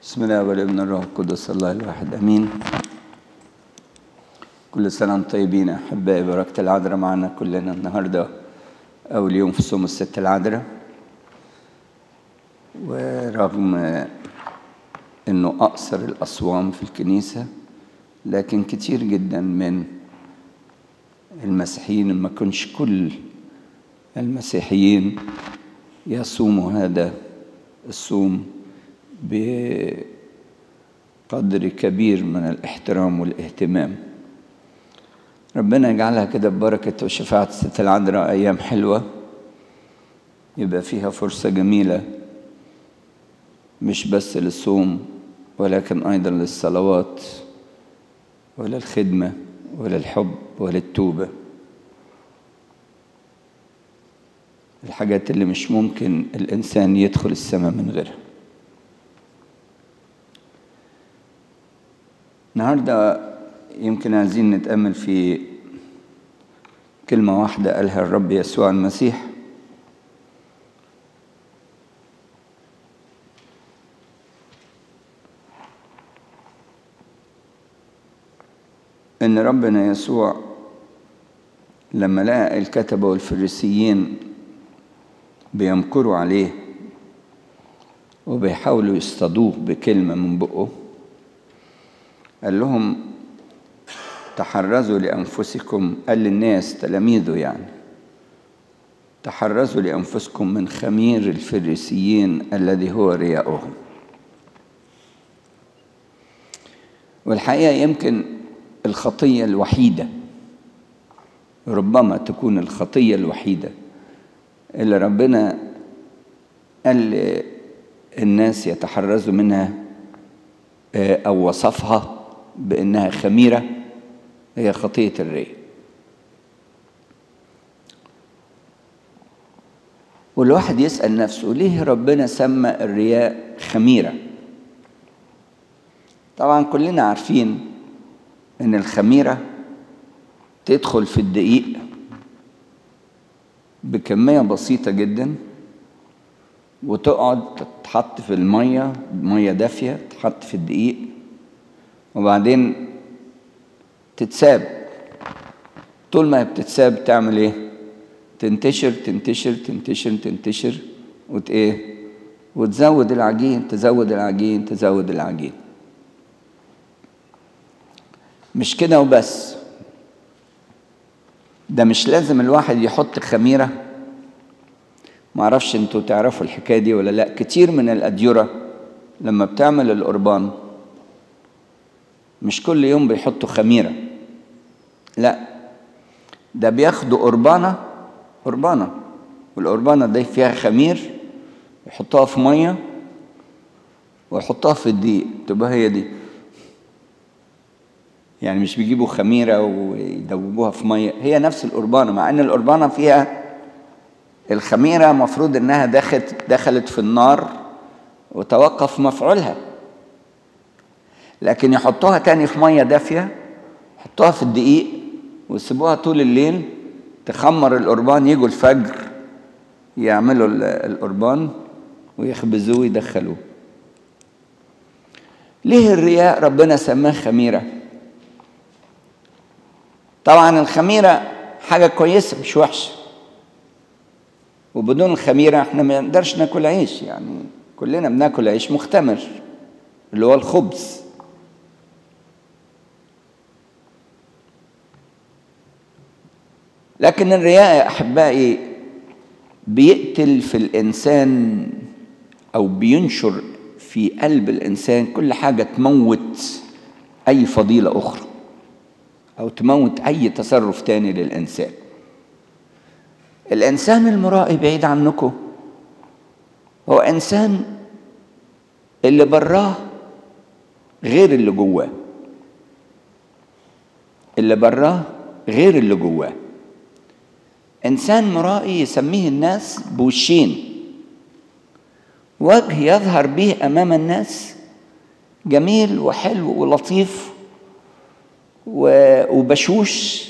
بسم الله والابن الروح القدس الله الواحد امين كل سنه وانتم طيبين احبائي بركه العذراء معنا كلنا النهارده اول يوم في صوم الست العذراء ورغم انه اقصر الاصوام في الكنيسه لكن كتير جدا من المسيحيين ما كنش كل المسيحيين يصوموا هذا الصوم بقدر كبير من الاحترام والاهتمام ربنا يجعلها كده ببركة وشفاعة ست العذراء أيام حلوة يبقى فيها فرصة جميلة مش بس للصوم ولكن أيضا للصلوات وللخدمة وللحب وللتوبة الحاجات اللي مش ممكن الإنسان يدخل السماء من غيرها النهاردة يمكن عايزين نتأمل في كلمة واحدة قالها الرب يسوع المسيح إن ربنا يسوع لما لقى الكتبة والفريسيين بيمكروا عليه وبيحاولوا يصطادوه بكلمة من بقه قال لهم تحرزوا لأنفسكم قال للناس تلاميذه يعني تحرزوا لأنفسكم من خمير الفريسيين الذي هو رياؤهم والحقيقة يمكن الخطية الوحيدة ربما تكون الخطية الوحيدة اللي ربنا قال الناس يتحرزوا منها أو وصفها بأنها خميرة هي خطية الري والواحد يسأل نفسه ليه ربنا سمى الرياء خميرة طبعا كلنا عارفين ان الخميرة تدخل في الدقيق بكمية بسيطة جدا وتقعد تتحط في المية مية دافية تتحط في الدقيق وبعدين تتساب طول ما هي بتتساب تعمل ايه تنتشر تنتشر تنتشر تنتشر وت ايه وتزود العجين تزود العجين تزود العجين مش كده وبس ده مش لازم الواحد يحط خميرة معرفش انتوا تعرفوا الحكاية دي ولا لا كتير من الأديرة لما بتعمل القربان مش كل يوم بيحطوا خميرة لا ده بياخدوا قربانة قربانة والقربانة دي فيها خمير يحطوها في مية ويحطوها في الدقيق تبقى هي دي يعني مش بيجيبوا خميرة ويدوبوها في مية هي نفس القربانة مع ان القربانة فيها الخميرة مفروض انها دخلت دخلت في النار وتوقف مفعولها لكن يحطوها تاني في ميه دافيه يحطوها في الدقيق ويسيبوها طول الليل تخمر القربان يجوا الفجر يعملوا القربان ويخبزوه ويدخلوه ليه الرياء ربنا سماه خميره طبعا الخميره حاجه كويسه مش وحشه وبدون الخميره احنا ما نقدرش ناكل عيش يعني كلنا بناكل عيش مختمر اللي هو الخبز لكن الرياء يا احبائي بيقتل في الانسان او بينشر في قلب الانسان كل حاجه تموت اي فضيله اخرى او تموت اي تصرف تاني للانسان الانسان المرائي بعيد عنكم هو انسان اللي براه غير اللي جواه اللي براه غير اللي جواه انسان مرائي يسميه الناس بوشين وجه يظهر به امام الناس جميل وحلو ولطيف وبشوش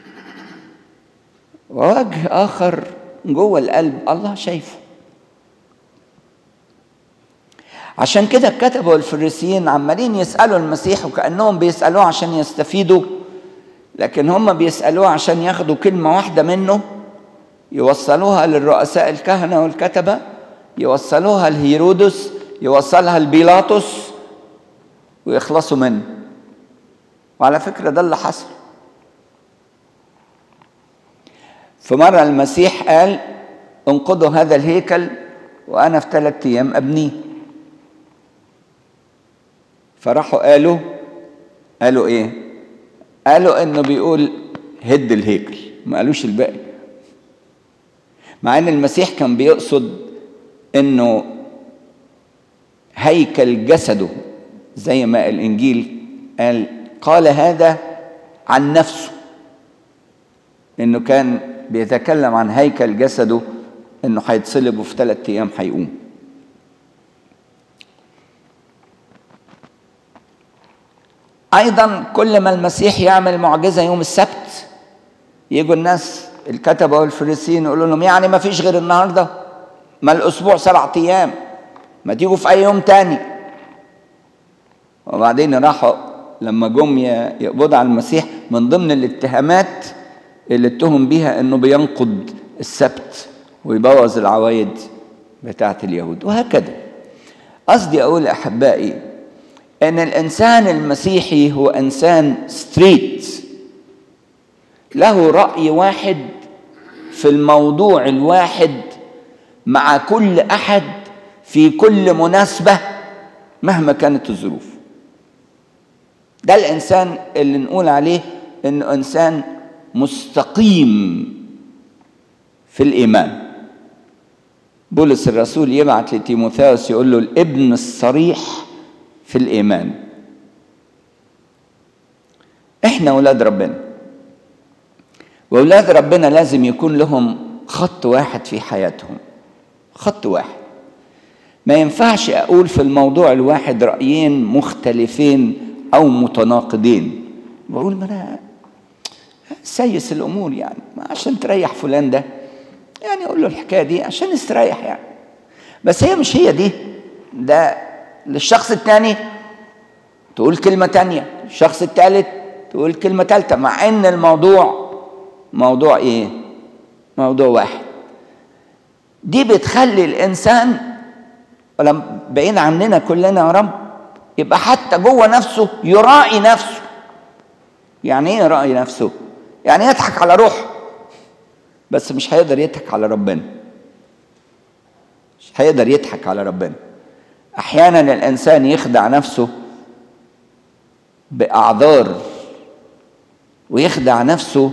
ووجه اخر جوه القلب الله شايفه عشان كده الكتبة والفريسيين عمالين يسألوا المسيح وكأنهم بيسألوه عشان يستفيدوا لكن هم بيسألوه عشان ياخدوا كلمة واحدة منه يوصلوها للرؤساء الكهنة والكتبة يوصلوها لهيرودس يوصلها لبيلاطس ويخلصوا منه وعلى فكرة ده اللي حصل في مرة المسيح قال انقضوا هذا الهيكل وأنا في ثلاثة أيام أبنيه فراحوا قالوا قالوا إيه؟ قالوا إنه بيقول هد الهيكل ما قالوش الباقي مع إن المسيح كان بيقصد إنه هيكل جسده زي ما الإنجيل قال قال هذا عن نفسه إنه كان بيتكلم عن هيكل جسده انه هيتصلب وفي ثلاث ايام هيقوم ايضا كل ما المسيح يعمل معجزه يوم السبت يجوا الناس الكتبه والفريسيين يقولوا لهم يعني ما فيش غير النهارده ما الاسبوع سبعة ايام ما تيجوا في اي يوم تاني وبعدين راحوا لما جم يقبضوا على المسيح من ضمن الاتهامات اللي اتهم بيها انه بينقض السبت ويبوظ العوايد بتاعت اليهود وهكذا قصدي اقول احبائي ان الانسان المسيحي هو انسان ستريت له راي واحد في الموضوع الواحد مع كل احد في كل مناسبه مهما كانت الظروف ده الانسان اللي نقول عليه انه انسان مستقيم في الايمان بولس الرسول يبعت لتيموثاوس يقول له الابن الصريح في الايمان احنا اولاد ربنا واولاد ربنا لازم يكون لهم خط واحد في حياتهم خط واحد ما ينفعش اقول في الموضوع الواحد رايين مختلفين او متناقضين بقول ما انا سيس الامور يعني ما عشان تريح فلان ده يعني اقول له الحكايه دي عشان يستريح يعني بس هي مش هي دي ده للشخص الثاني تقول كلمه تانية الشخص الثالث تقول كلمه ثالثه مع ان الموضوع موضوع ايه موضوع واحد دي بتخلي الانسان ولم بعيد عننا كلنا يا رب يبقى حتى جوه نفسه يراعي نفسه يعني ايه يراعي نفسه يعني يضحك على روحه بس مش هيقدر يضحك على ربنا مش هيقدر يضحك على ربنا احيانا الانسان يخدع نفسه باعذار ويخدع نفسه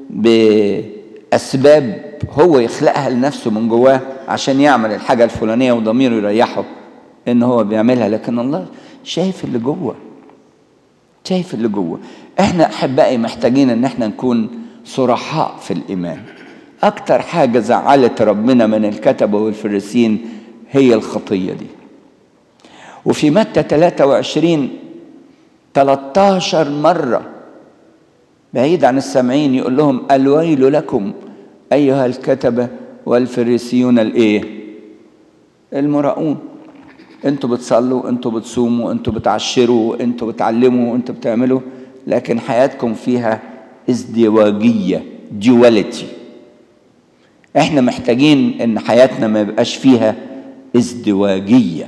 باسباب هو يخلقها لنفسه من جواه عشان يعمل الحاجه الفلانيه وضميره يريحه ان هو بيعملها لكن الله شايف اللي جوه شايف اللي جوه احنا احبائي محتاجين ان احنا نكون صرحاء في الايمان اكتر حاجه زعلت ربنا من الكتبه والفريسين هي الخطيه دي وفي متى 23 13 مره بعيد عن السامعين يقول لهم الويل لكم ايها الكتبه والفريسيون الايه المراؤون انتوا بتصلوا انتوا بتصوموا انتوا بتعشروا انتوا بتعلموا انتوا بتعملوا لكن حياتكم فيها ازدواجيه duality احنا محتاجين ان حياتنا ما يبقاش فيها ازدواجيه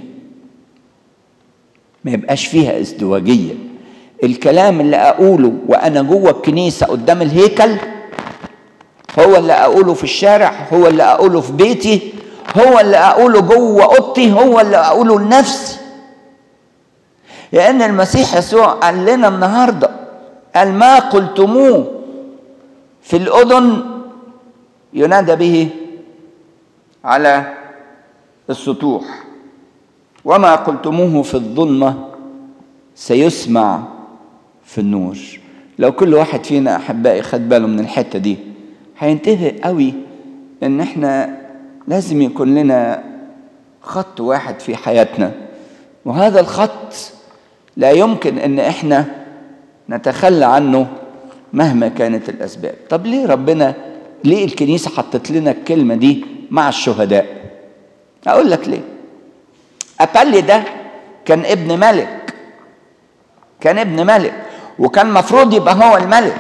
ما يبقاش فيها ازدواجيه الكلام اللي اقوله وانا جوه الكنيسه قدام الهيكل هو اللي اقوله في الشارع هو اللي اقوله في بيتي هو اللي اقوله جوه اوضتي هو اللي اقوله لنفسي لان المسيح يسوع قال لنا النهارده قال ما قلتموه في الاذن ينادى به على السطوح وما قلتموه في الظلمه سيسمع في النور لو كل واحد فينا احبائي خد باله من الحته دي هينتهي قوي ان احنا لازم يكون لنا خط واحد في حياتنا وهذا الخط لا يمكن ان احنا نتخلى عنه مهما كانت الاسباب طب ليه ربنا ليه الكنيسه حطت لنا الكلمه دي مع الشهداء اقول لك ليه ابالي ده كان ابن ملك كان ابن ملك وكان مفروض يبقى هو الملك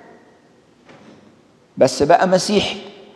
بس بقى مسيحي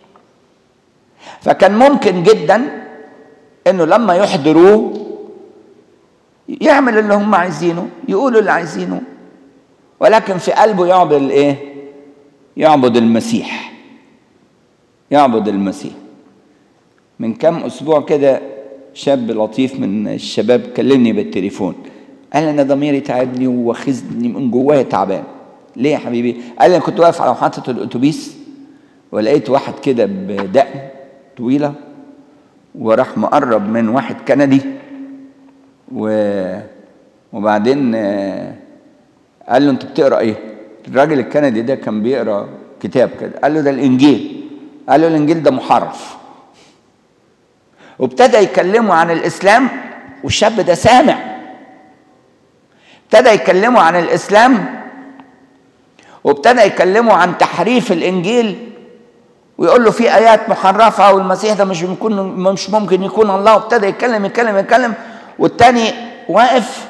فكان ممكن جدا انه لما يحضروه يعمل اللي هم عايزينه يقولوا اللي عايزينه ولكن في قلبه يعبد الايه يعبد المسيح يعبد المسيح من كم اسبوع كده شاب لطيف من الشباب كلمني بالتليفون قال انا ضميري تعبني واخذني من جوايا تعبان ليه يا حبيبي قال لي انا كنت واقف على محطه الاتوبيس ولقيت واحد كده بدقن طويله وراح مقرب من واحد كندي و... وبعدين قال له انت بتقرا ايه الراجل الكندي ده كان بيقرا كتاب كده قال له ده الانجيل قال له الانجيل ده محرف وابتدى يكلمه عن الاسلام والشاب ده سامع ابتدى يكلمه عن الاسلام وابتدى يكلمه عن تحريف الانجيل ويقول له في ايات محرفه والمسيح ده مش ممكن مش ممكن يكون الله وابتدى يتكلم يتكلم يتكلم والتاني واقف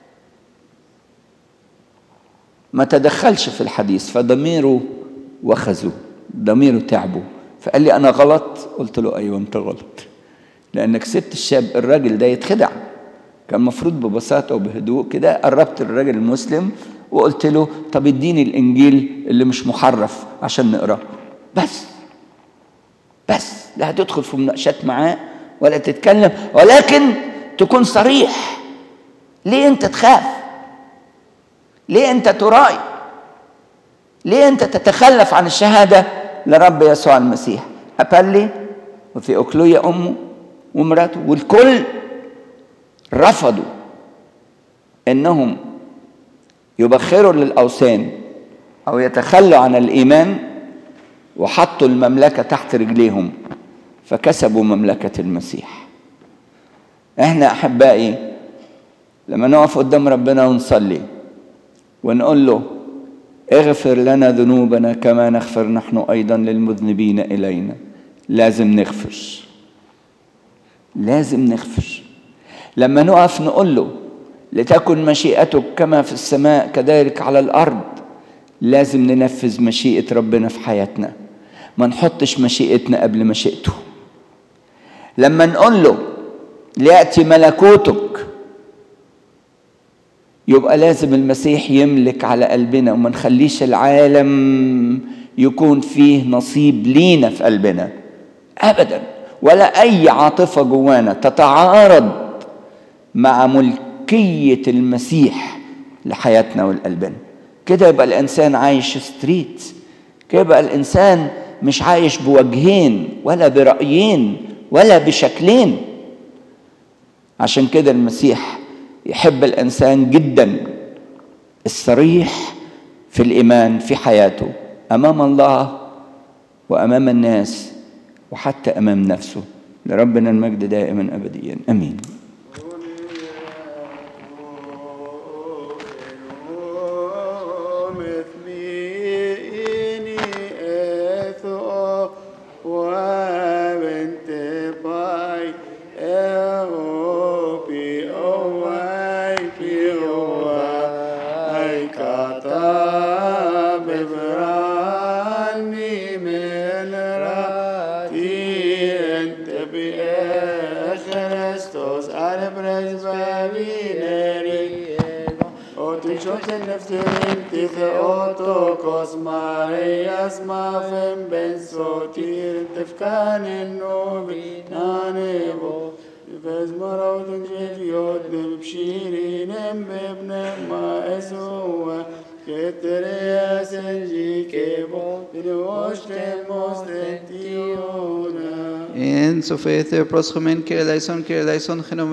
ما تدخلش في الحديث فضميره وخزه ضميره تعبه فقال لي انا غلط قلت له ايوه انت غلط لانك سبت الشاب الراجل ده يتخدع كان المفروض ببساطه وبهدوء كده قربت الراجل المسلم وقلت له طب اديني الانجيل اللي مش محرف عشان نقراه بس بس لا هتدخل في مناقشات معاه ولا تتكلم ولكن تكون صريح ليه انت تخاف ليه انت تراي ليه انت تتخلف عن الشهاده لرب يسوع المسيح ابلي وفي اكلويا امه ومراته والكل رفضوا انهم يبخروا للاوثان او يتخلوا عن الايمان وحطوا المملكه تحت رجليهم فكسبوا مملكه المسيح احنا احبائي لما نقف قدام ربنا ونصلي ونقول له اغفر لنا ذنوبنا كما نغفر نحن ايضا للمذنبين الينا لازم نغفر لازم نغفر لما نقف نقول له لتكن مشيئتك كما في السماء كذلك على الارض لازم ننفذ مشيئه ربنا في حياتنا ما نحطش مشيئتنا قبل مشيئته لما نقول له لياتي ملكوتك يبقى لازم المسيح يملك على قلبنا وما نخليش العالم يكون فيه نصيب لينا في قلبنا ابدا ولا اي عاطفه جوانا تتعارض مع ملكيه المسيح لحياتنا ولقلبنا كده يبقى الانسان عايش ستريت كده يبقى الانسان مش عايش بوجهين ولا برايين ولا بشكلين عشان كده المسيح يحب الانسان جدا الصريح في الايمان في حياته امام الله وامام الناس وحتى امام نفسه لربنا المجد دائما ابديا امين Theotokos Marias Mafem Ben Sotir Tefkan Novi Nanevo Vez Marautun Jeviot Bibshirin Bibne Ma Esua Keterea Senji Kebo Dinuoshte Mostetiona En Sofete Proschomen Kireleison Kireleison Genom